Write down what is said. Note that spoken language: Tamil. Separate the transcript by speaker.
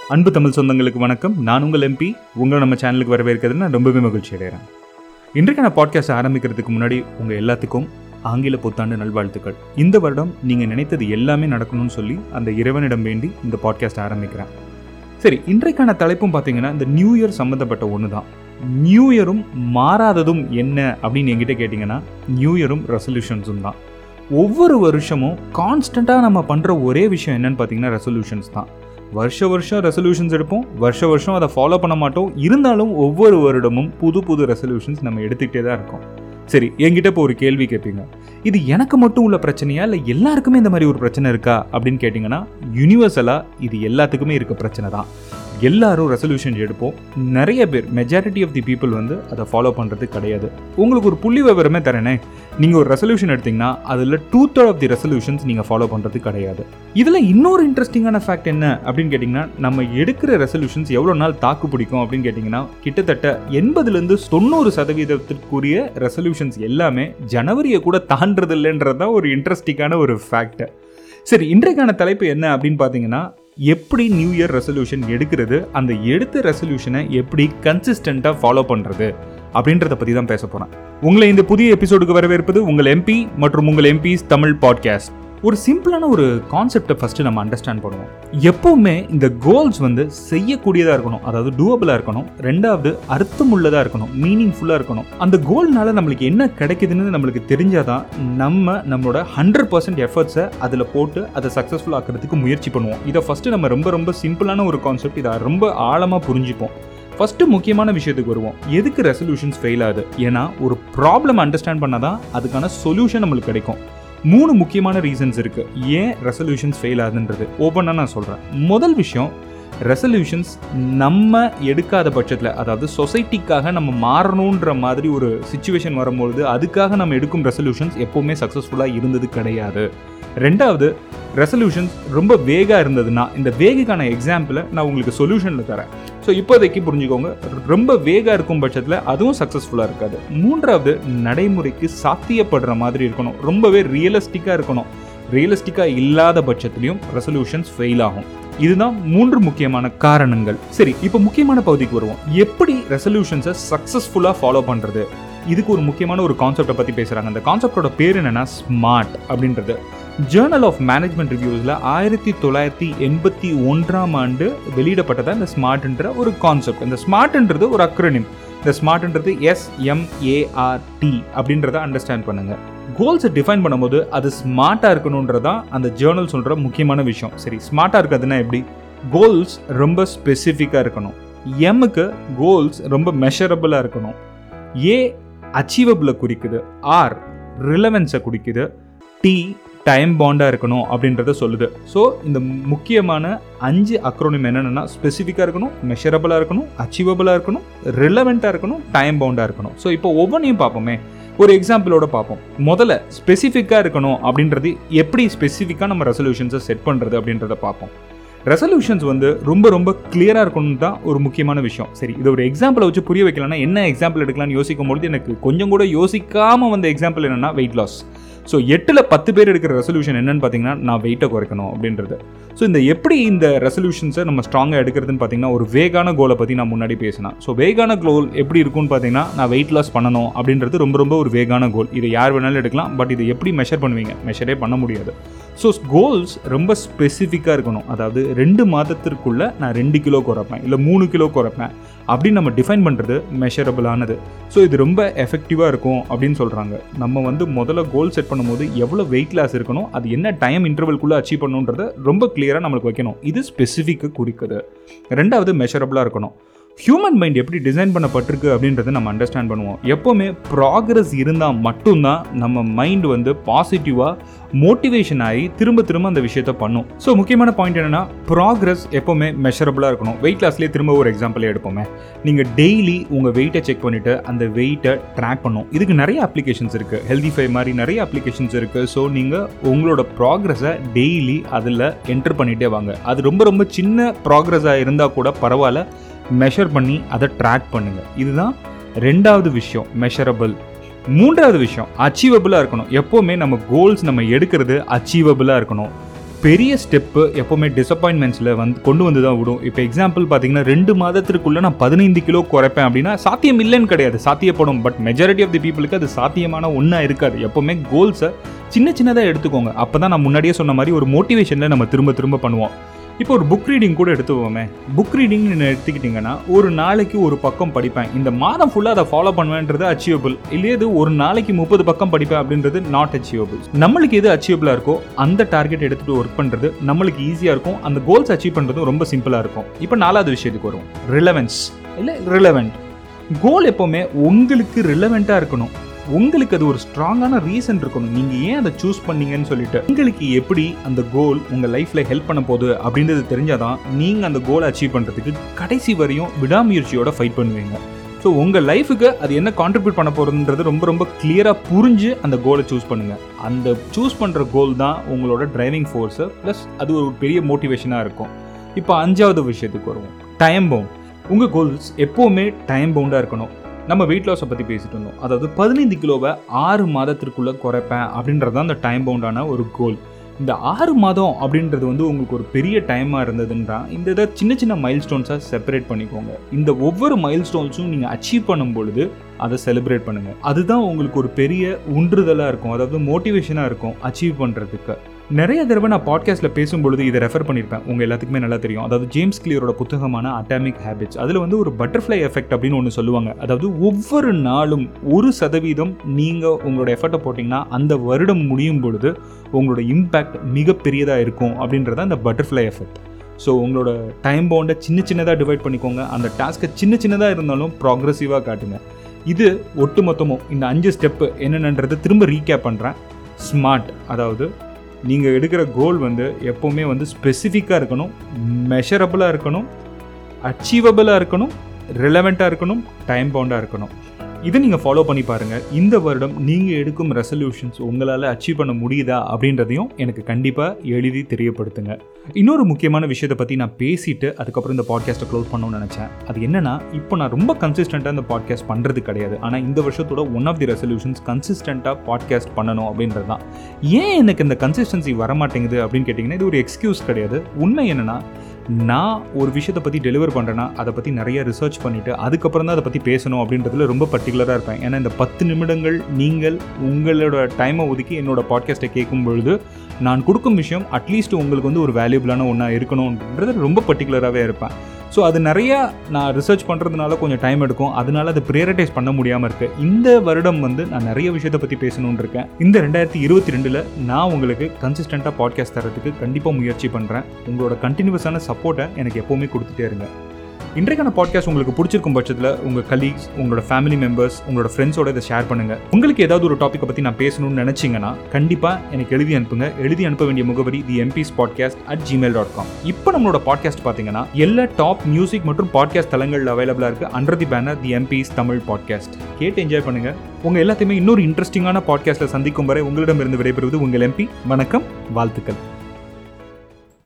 Speaker 1: அன்பு தமிழ் சொந்தங்களுக்கு வணக்கம் நான் உங்கள் எம்பி உங்களை நம்ம சேனலுக்கு வரவேற்கிறது நான் ரொம்பவே மகிழ்ச்சி அடைகிறேன் இன்றைக்கான பாட்காஸ்ட் ஆரம்பிக்கிறதுக்கு முன்னாடி உங்கள் எல்லாத்துக்கும் ஆங்கில புத்தாண்டு நல்வாழ்த்துக்கள் இந்த வருடம் நீங்கள் நினைத்தது எல்லாமே நடக்கணும்னு சொல்லி அந்த இறைவனிடம் வேண்டி இந்த பாட்காஸ்ட் ஆரம்பிக்கிறேன் சரி இன்றைக்கான தலைப்பும் பார்த்தீங்கன்னா இந்த நியூ இயர் சம்மந்தப்பட்ட ஒன்று தான் நியூ இயரும் மாறாததும் என்ன அப்படின்னு என்கிட்ட கேட்டிங்கன்னா நியூ இயரும் ரெசல்யூஷன்ஸும் தான் ஒவ்வொரு வருஷமும் கான்ஸ்டண்ட்டாக நம்ம பண்ணுற ஒரே விஷயம் என்னன்னு பார்த்தீங்கன்னா ரெசல்யூஷன்ஸ் தான் வருஷ வருஷம் ரெசல்யூஷன்ஸ் எடுப்போம் வருஷ வருஷம் அதை ஃபாலோ பண்ண மாட்டோம் இருந்தாலும் ஒவ்வொரு வருடமும் புது புது ரெசல்யூஷன்ஸ் நம்ம எடுத்துக்கிட்டே தான் இருக்கோம் சரி என்கிட்ட இப்போ ஒரு கேள்வி கேட்பீங்க இது எனக்கு மட்டும் உள்ள பிரச்சனையா இல்லை எல்லாருக்குமே இந்த மாதிரி ஒரு பிரச்சனை இருக்கா அப்படின்னு கேட்டிங்கன்னா யூனிவர்சலாக இது எல்லாத்துக்குமே இருக்க பிரச்சனை தான் எல்லாரும் ரெசல்யூஷன் எடுப்போம் நிறைய பேர் மெஜாரிட்டி ஆஃப் தி பீப்புள் வந்து அதை ஃபாலோ பண்ணுறது கிடையாது உங்களுக்கு ஒரு புள்ளி விவரமே தரேனே நீங்கள் ஒரு ரெசல்யூஷன் எடுத்தீங்கன்னா அதில் two third of the resolutions நீங்கள் ஃபாலோ பண்ணுறது கிடையாது இதில் இன்னொரு இன்ட்ரெஸ்டிங்கான ஃபேக்ட் என்ன அப்படின்னு கேட்டிங்கன்னா நம்ம எடுக்கிற ரெசல்யூஷன்ஸ் எவ்வளோ நாள் தாக்கு பிடிக்கும் அப்படின்னு கேட்டிங்கன்னா கிட்டத்தட்ட எண்பதுலேருந்து தொண்ணூறு சதவீதத்திற்குரிய ரெசல்யூஷன்ஸ் எல்லாமே ஜனவரியை கூட தாண்டது இல்லைன்றது தான் ஒரு இன்ட்ரெஸ்டிங்கான ஒரு ஃபேக்ட் சரி இன்றைக்கான தலைப்பு என்ன அப்படின்னு பார்த்தீங்கன்னா எப்படி நியூ இயர் ரெசல்யூஷன் எடுக்கிறது அந்த எடுத்த ரெசல்யூஷனை எப்படி கன்சிஸ்டண்ட்டாக ஃபாலோ பண்ணுறது அப்படின்றத பற்றி தான் பேச போகிறேன் உங்களை இந்த புதிய எபிசோடுக்கு வரவேற்பது உங்கள் எம்பி மற்றும் உங்கள் எம்பிஸ் தமிழ் பாட்காஸ்ட் ஒரு சிம்பிளான ஒரு கான்செப்டை ஃபஸ்ட்டு நம்ம அண்டர்ஸ்டாண்ட் பண்ணுவோம் எப்போவுமே இந்த கோல்ஸ் வந்து செய்யக்கூடியதாக இருக்கணும் அதாவது டூவபிளாக இருக்கணும் ரெண்டாவது அர்த்தமுள்ளதாக இருக்கணும் மீனிங்ஃபுல்லாக இருக்கணும் அந்த கோல்னால நம்மளுக்கு என்ன கிடைக்குதுன்னு நம்மளுக்கு தெரிஞ்சாதான் நம்ம நம்மளோட ஹண்ட்ரட் பர்சன்ட் எஃபர்ட்ஸை அதில் போட்டு அதை சக்ஸஸ்ஃபுல் ஆக்கிறதுக்கு முயற்சி பண்ணுவோம் இதை ஃபஸ்ட்டு நம்ம ரொம்ப ரொம்ப சிம்பிளான ஒரு கான்செப்ட் இதை ரொம்ப ஆழமாக புரிஞ்சுப்போம் ஃபஸ்ட்டு முக்கியமான விஷயத்துக்கு வருவோம் எதுக்கு ரெசல்யூஷன்ஸ் ஃபெயில் ஆகுது ஏன்னா ஒரு ப்ராப்ளம் அண்டர்ஸ்டாண்ட் பண்ணால் தான் அதுக்கான சொல்யூஷன் நம்மளுக்கு கிடைக்கும் மூணு முக்கியமான ரீசன்ஸ் இருக்கு ஏன் ரெசல்யூஷன்ஸ் ஃபெயில் ஆகுதுன்றது ஓப்பனாக நான் சொல்கிறேன் முதல் விஷயம் ரெசல்யூஷன்ஸ் நம்ம எடுக்காத பட்சத்தில் அதாவது சொசைட்டிக்காக நம்ம மாறணுன்ற மாதிரி ஒரு சுச்சுவேஷன் வரும்பொழுது அதுக்காக நம்ம எடுக்கும் ரெசல்யூஷன்ஸ் எப்போவுமே சக்ஸஸ்ஃபுல்லாக இருந்தது கிடையாது ரெண்டாவது ரெசல்யூஷன்ஸ் ரொம்ப வேகாக இருந்ததுன்னா இந்த வேகுக்கான எக்ஸாம்பிளை நான் உங்களுக்கு சொல்யூஷனில் தரேன் ஸோ இப்போதைக்கு புரிஞ்சுக்கோங்க ரொம்ப வேகாக இருக்கும் பட்சத்தில் அதுவும் சக்ஸஸ்ஃபுல்லாக இருக்காது மூன்றாவது நடைமுறைக்கு சாத்தியப்படுற மாதிரி இருக்கணும் ரொம்பவே ரியலிஸ்டிக்காக இருக்கணும் ரியலிஸ்டிக்காக இல்லாத பட்சத்துலையும் ரெசல்யூஷன்ஸ் ஃபெயில் ஆகும் இதுதான் மூன்று முக்கியமான காரணங்கள் சரி இப்போ முக்கியமான பகுதிக்கு வருவோம் எப்படி ரெசல்யூஷன்ஸை சக்ஸஸ்ஃபுல்லாக ஃபாலோ பண்ணுறது இதுக்கு ஒரு முக்கியமான ஒரு கான்செப்டை பற்றி பேசுகிறாங்க அந்த கான்செப்டோட பேர் என்னென்னா ஸ்மார்ட் அப்படின்றது ஜேர்னல் ஆஃப் மேனேஜ்மெண்ட் ரிவ்யூஸில் ஆயிரத்தி தொள்ளாயிரத்தி எண்பத்தி ஒன்றாம் ஆண்டு வெளியிடப்பட்டதா இந்த ஸ்மார்ட்ன்ற ஒரு கான்செப்ட் இந்த ஸ்மார்ட்ன்றது ஒரு அக்ரனிம் இந்த ஸ்மார்ட்ன்றது எஸ்எம்ஏஆர்டி அப்படின்றத அண்டர்ஸ்டாண்ட் பண்ணுங்கள் கோல்ஸை டிஃபைன் பண்ணும்போது அது ஸ்மார்ட்டாக இருக்கணுன்றதான் அந்த ஜேர்னல் சொல்கிற முக்கியமான விஷயம் சரி ஸ்மார்ட்டாக இருக்கிறதுனா எப்படி கோல்ஸ் ரொம்ப ஸ்பெசிஃபிக்காக இருக்கணும் எம்முக்கு கோல்ஸ் ரொம்ப மெஷரபிளாக இருக்கணும் ஏ அச்சீவபிளை குறிக்குது ஆர் ரிலவன்ஸை குறிக்குது டி டைம் பாண்டாக இருக்கணும் அப்படின்றத சொல்லுது ஸோ இந்த முக்கியமான அஞ்சு அக்ரோனிம் என்னென்னா ஸ்பெசிஃபிக்காக இருக்கணும் மெஷரபிளாக இருக்கணும் அச்சீவபிளாக இருக்கணும் ரிலவெண்ட்டாக இருக்கணும் டைம் பவுண்டாக இருக்கணும் ஸோ இப்போ ஒவ்வொன்றையும் பார்ப்போமே ஒரு எக்ஸாம்பிளோட பார்ப்போம் முதல்ல ஸ்பெசிஃபிக்காக இருக்கணும் அப்படின்றது எப்படி ஸ்பெசிஃபிக்காக நம்ம ரெசல்யூஷன்ஸை செட் பண்ணுறது அப்படின்றத பார்ப்போம் ரெசல்யூஷன்ஸ் வந்து ரொம்ப ரொம்ப கிளியராக இருக்கணும் தான் ஒரு முக்கியமான விஷயம் சரி இதை ஒரு எக்ஸாம்பிளை வச்சு புரிய வைக்கலாம்னா என்ன எக்ஸாம்பிள் எடுக்கலாம்னு யோசிக்கும் பொழுது எனக்கு கொஞ்சம் கூட யோசிக்காமல் வந்த எக்ஸாம்பிள் என்னென்னா வெயிட் லாஸ் ஸோ எட்டில் பத்து பேர் எடுக்கிற ரெசல்யூஷன் என்னன்னு பார்த்தீங்கன்னா நான் வெயிட்டை குறைக்கணும் அப்படின்றது ஸோ இந்த எப்படி இந்த ரெசல்யூஷன்ஸை நம்ம ஸ்ட்ராங்காக எடுக்கிறதுன்னு பார்த்தீங்கன்னா ஒரு வேகான கோலை பற்றி நான் முன்னாடி பேசினேன் ஸோ வேகான கோல் எப்படி இருக்கும்னு பார்த்தீங்கன்னா நான் வெயிட் லாஸ் பண்ணணும் அப்படின்றது ரொம்ப ரொம்ப ஒரு வேகான கோல் இதை யார் வேணாலும் எடுக்கலாம் பட் இதை எப்படி மெஷர் பண்ணுவீங்க மெஷரே பண்ண முடியாது ஸோ கோல்ஸ் ரொம்ப ஸ்பெசிஃபிக்காக இருக்கணும் அதாவது ரெண்டு மாதத்திற்குள்ளே நான் ரெண்டு கிலோ குறைப்பேன் இல்லை மூணு கிலோ குறைப்பேன் அப்படின்னு நம்ம டிஃபைன் பண்ணுறது மெஷரபிளானது ஸோ இது ரொம்ப எஃபெக்டிவாக இருக்கும் அப்படின்னு சொல்கிறாங்க நம்ம வந்து முதல்ல கோல் செட் பண்ணும்போது எவ்வளோ வெயிட் லாஸ் இருக்கணும் அது என்ன டைம் இன்டர்வல்குள்ளே அச்சீவ் பண்ணுன்றதை ரொம்ப கிளியராக நம்மளுக்கு வைக்கணும் இது ஸ்பெசிஃபிக்காக குறிக்குது ரெண்டாவது மெஷரபிளாக இருக்கணும் ஹியூமன் மைண்ட் எப்படி டிசைன் பண்ணப்பட்டிருக்கு அப்படின்றத நம்ம அண்டர்ஸ்டாண்ட் பண்ணுவோம் எப்போவுமே ப்ராக்ரஸ் இருந்தால் மட்டும்தான் நம்ம மைண்ட் வந்து பாசிட்டிவாக மோட்டிவேஷன் ஆகி திரும்ப திரும்ப அந்த விஷயத்த பண்ணும் ஸோ முக்கியமான பாயிண்ட் என்னன்னா ப்ராக்ரஸ் எப்போவுமே மெஷரபுளாக இருக்கணும் வெயிட் லாஸ்லேயே திரும்ப ஒரு எக்ஸாம்பிளே எடுப்போமே நீங்கள் டெய்லி உங்கள் வெயிட்டை செக் பண்ணிவிட்டு அந்த வெயிட்டை ட்ராக் பண்ணும் இதுக்கு நிறைய அப்ளிகேஷன்ஸ் இருக்குது ஹெல்தி ஃபை மாதிரி நிறைய அப்ளிகேஷன்ஸ் இருக்குது ஸோ நீங்கள் உங்களோட ப்ராக்ரஸை டெய்லி அதில் என்டர் பண்ணிகிட்டே வாங்க அது ரொம்ப ரொம்ப சின்ன ப்ராக்ரஸாக இருந்தால் கூட பரவாயில்ல மெஷர் பண்ணி அதை ட்ராக் பண்ணுங்கள் இதுதான் ரெண்டாவது விஷயம் மெஷரபிள் மூன்றாவது விஷயம் அச்சீவபிளாக இருக்கணும் எப்போவுமே நம்ம கோல்ஸ் நம்ம எடுக்கிறது அச்சீவபிளாக இருக்கணும் பெரிய ஸ்டெப்பு எப்போவுமே டிசப்பாயின்மெண்ட்ஸில் வந்து கொண்டு வந்து தான் விடும் இப்போ எக்ஸாம்பிள் பார்த்தீங்கன்னா ரெண்டு மாதத்திற்குள்ளே நான் பதினைந்து கிலோ குறைப்பேன் அப்படின்னா சாத்தியம் இல்லைன்னு கிடையாது சாத்தியப்படும் பட் மெஜாரிட்டி ஆஃப் தி பீப்புளுக்கு அது சாத்தியமான ஒன்றா இருக்காது எப்போவுமே கோல்ஸை சின்ன சின்னதாக எடுத்துக்கோங்க அப்போ தான் நான் முன்னாடியே சொன்ன மாதிரி ஒரு மோட்டிவேஷனில் நம்ம திரும்ப திரும்ப பண்ணுவோம் இப்போ ஒரு புக் ரீடிங் கூட எடுத்துவோமே புக் ரீடிங் எடுத்துக்கிட்டிங்கன்னா ஒரு நாளைக்கு ஒரு பக்கம் படிப்பேன் இந்த மாதம் ஃபுல்லாக அதை ஃபாலோ பண்ணுவேன்றது அச்சீவபிள் இல்லையே இது ஒரு நாளைக்கு முப்பது பக்கம் படிப்பேன் அப்படின்றது நாட் அச்சீவபிள் நம்மளுக்கு எது அச்சீவபிளாக இருக்கோ அந்த டார்கெட் எடுத்துகிட்டு ஒர்க் பண்ணுறது நம்மளுக்கு ஈஸியாக இருக்கும் அந்த கோல்ஸ் அச்சீவ் பண்ணுறதும் ரொம்ப சிம்பிளாக இருக்கும் இப்போ நாலாவது விஷயத்துக்கு வரும் ரிலவென்ஸ் இல்லை ரிலவெண்ட் கோல் எப்போவுமே உங்களுக்கு ரிலவெண்ட்டாக இருக்கணும் உங்களுக்கு அது ஒரு ஸ்ட்ராங்கான ரீசன் இருக்கணும் நீங்கள் ஏன் அதை சூஸ் பண்ணீங்கன்னு சொல்லிட்டு உங்களுக்கு எப்படி அந்த கோல் உங்கள் லைஃப்பில் ஹெல்ப் பண்ண போகுது அப்படின்றது தெரிஞ்சாதான் நீங்கள் அந்த கோலை அச்சீவ் பண்ணுறதுக்கு கடைசி வரையும் விடாமுயற்சியோட ஃபைட் பண்ணுவீங்க ஸோ உங்கள் லைஃபுக்கு அது என்ன கான்ட்ரிபியூட் பண்ண போகிறதுன்றது ரொம்ப ரொம்ப கிளியராக புரிஞ்சு அந்த கோலை சூஸ் பண்ணுங்கள் அந்த சூஸ் பண்ணுற கோல் தான் உங்களோட டிரைவிங் ஃபோர்ஸு ப்ளஸ் அது ஒரு பெரிய மோட்டிவேஷனாக இருக்கும் இப்போ அஞ்சாவது விஷயத்துக்கு வருவோம் டைம் பவுண்ட் உங்கள் கோல்ஸ் எப்போவுமே டைம் பவுண்டாக இருக்கணும் நம்ம வெயிட் லாஸை பற்றி பேசிட்டு இருந்தோம் அதாவது பதினைந்து கிலோவை ஆறு மாதத்திற்குள்ளே குறைப்பேன் அப்படின்றது தான் அந்த டைம் பவுண்டான ஒரு கோல் இந்த ஆறு மாதம் அப்படின்றது வந்து உங்களுக்கு ஒரு பெரிய டைமாக இருந்ததுன்றா இந்த இதை சின்ன சின்ன மைல் ஸ்டோன்ஸாக செப்பரேட் பண்ணிக்கோங்க இந்த ஒவ்வொரு மைல் ஸ்டோன்ஸும் நீங்கள் அச்சீவ் பண்ணும் பொழுது அதை செலிப்ரேட் பண்ணுங்கள் அதுதான் உங்களுக்கு ஒரு பெரிய உண்டுதலாக இருக்கும் அதாவது மோட்டிவேஷனாக இருக்கும் அச்சீவ் பண்ணுறதுக்கு நிறைய தடவை நான் பாட்காஸ்ட்டில் பேசும்பொழுது இதை ரெஃபர் பண்ணியிருப்பேன் உங்கள் எல்லாத்துக்குமே நல்லா தெரியும் அதாவது ஜேம்ஸ் கிளியரோட புத்தகமான அட்டாமிக் ஹேபிட்ஸ் அதில் வந்து ஒரு பட்டர்ஃப்ளை எஃபெக்ட் அப்படின்னு ஒன்று சொல்லுவாங்க அதாவது ஒவ்வொரு நாளும் ஒரு சதவீதம் நீங்கள் உங்களோட எஃபர்ட்டை போட்டிங்கன்னா அந்த வருடம் முடியும் பொழுது உங்களோட இம்பேக்ட் மிகப்பெரியதாக இருக்கும் அப்படின்றத அந்த பட்டர்ஃப்ளை எஃபெக்ட் ஸோ உங்களோட டைம் பவுண்டை சின்ன சின்னதாக டிவைட் பண்ணிக்கோங்க அந்த டாஸ்க்கை சின்ன சின்னதாக இருந்தாலும் ப்ராக்ரெசிவாக காட்டுங்க இது ஒட்டுமொத்தமும் இந்த அஞ்சு ஸ்டெப்பு என்னென்னன்றதை திரும்ப ரீகேப் பண்ணுறேன் ஸ்மார்ட் அதாவது நீங்கள் எடுக்கிற கோல் வந்து எப்போவுமே வந்து ஸ்பெசிஃபிக்காக இருக்கணும் மெஷரபுளாக இருக்கணும் அச்சீவபிளாக இருக்கணும் ரிலவெண்ட்டாக இருக்கணும் டைம் பவுண்டாக இருக்கணும் இதை நீங்கள் ஃபாலோ பண்ணி பாருங்கள் இந்த வருடம் நீங்கள் எடுக்கும் ரெசல்யூஷன்ஸ் உங்களால் அச்சீவ் பண்ண முடியுதா அப்படின்றதையும் எனக்கு கண்டிப்பாக எழுதி தெரியப்படுத்துங்க இன்னொரு முக்கியமான விஷயத்தை பற்றி நான் பேசிட்டு அதுக்கப்புறம் இந்த பாட்காஸ்ட்டை க்ளோஸ் பண்ணணும்னு நினச்சேன் அது என்னன்னா இப்போ நான் ரொம்ப கன்சிஸ்டண்ட்டாக இந்த பாட்காஸ்ட் பண்ணுறது கிடையாது ஆனால் இந்த வருஷத்தோட ஒன் ஆஃப் தி ரெசல்யூஷன்ஸ் கன்சிஸ்டண்ட்டாக பாட்காஸ்ட் பண்ணணும் அப்படின்றது தான் ஏன் எனக்கு இந்த கன்சிஸ்டன்சி வரமாட்டேங்குது அப்படின்னு கேட்டிங்கன்னா இது ஒரு எக்ஸ்கியூஸ் கிடையாது உண்மை என்னென்னா நான் ஒரு விஷயத்தை பற்றி டெலிவர் பண்ணுறேன்னா அதை பற்றி நிறைய ரிசர்ச் பண்ணிவிட்டு அதுக்கப்புறம் தான் அதை பற்றி பேசணும் அப்படின்றதுல ரொம்ப பர்டிகுலராக இருப்பேன் ஏன்னா இந்த பத்து நிமிடங்கள் நீங்கள் உங்களோட டைமை ஒதுக்கி என்னோட பாட்காஸ்ட்டை கேட்கும் பொழுது நான் கொடுக்கும் விஷயம் அட்லீஸ்ட் உங்களுக்கு வந்து ஒரு வேல்யூபிளான ஒன்றா இருக்கணுன்றது ரொம்ப பர்டிகுலராகவே இருப்பேன் ஸோ அது நிறையா நான் ரிசர்ச் பண்ணுறதுனால கொஞ்சம் டைம் எடுக்கும் அதனால அதை ப்ரியரைட்டைஸ் பண்ண முடியாமல் இருக்குது இந்த வருடம் வந்து நான் நிறைய விஷயத்தை பற்றி பேசணும்னு இருக்கேன் இந்த ரெண்டாயிரத்தி இருபத்தி ரெண்டில் நான் உங்களுக்கு கன்சிஸ்டண்ட்டாக பாட்காஸ்ட் தரத்துக்கு கண்டிப்பாக முயற்சி பண்ணுறேன் உங்களோட கண்டினியூஸான சப்போர்ட்டை எனக்கு எப்போவுமே கொடுத்துட்டே இருங்க இன்றைக்கான பாட்காஸ்ட் உங்களுக்கு பிடிச்சிருக்கும் பட்சத்தில் உங்கள் கலீக்ஸ் உங்களோட ஃபேமிலி மெம்பர்ஸ் உங்களோட ஃப்ரெண்ட்ஸோட இதை ஷேர் பண்ணுங்கள் உங்களுக்கு ஏதாவது ஒரு டாப்பிக்கை பற்றி நான் பேசணும்னு நினச்சிங்கன்னா கண்டிப்பாக எனக்கு எழுதி அனுப்புங்க எழுதி அனுப்ப வேண்டிய முகவரி the MBs podcast at gmail dot com இப்போ நம்மளோட பாட்காஸ்ட் பார்த்தீங்கன்னா எல்லா டாப் மியூசிக் மற்றும் பாட்காஸ்ட் தளங்களில் அவைலபிளாக இருக்குது under the banner the MBs Tamil podcast கேட்டு என்ஜாய் பண்ணுங்க உங்கள் எல்லாத்தையுமே இன்னொரு இன்ட்ரெஸ்டிங்கான பாட்காஸ்ட்டில் சந்திக்கும் வரை உங்களிடமிருந்து விடைபெறுவது உங்கள் எம்பி வணக்கம் வாழ்த்துக்கள்